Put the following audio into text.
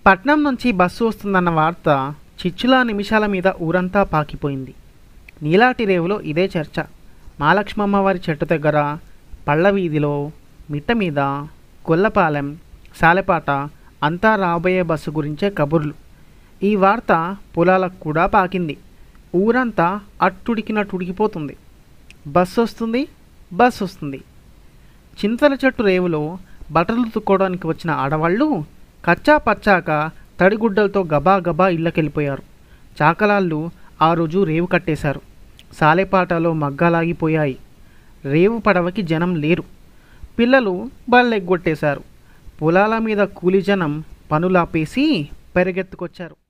పట్నం నుంచి బస్సు వస్తుందన్న వార్త చిచ్చులా నిమిషాల మీద ఊరంతా పాకిపోయింది నీలాటి రేవులో ఇదే చర్చ మహాలక్ష్మమ్మ వారి చెట్టు దగ్గర పళ్ళ వీధిలో మిట్ట మీద గొల్లపాలెం సాలెపాట అంతా రాబోయే బస్సు గురించే కబుర్లు ఈ వార్త పొలాలకు కూడా పాకింది ఊరంతా అట్టుడికినట్టు ఉడికిపోతుంది బస్సు వస్తుంది బస్సు వస్తుంది చింతల చెట్టు రేవులో బట్టలు తుక్కోవడానికి వచ్చిన ఆడవాళ్ళు కచ్చా పచ్చాక తడిగుడ్డలతో గబా గబా ఇళ్ళకెళ్ళిపోయారు చాకలాళ్ళు ఆ రోజు రేవు కట్టేశారు సాలెపాటలో మగ్గాలాగిపోయాయి రేవు పడవకి జనం లేరు పిల్లలు బళ్ళెగ్గొట్టేశారు పొలాల మీద కూలి జనం పనులాపేసి పెరగెత్తుకొచ్చారు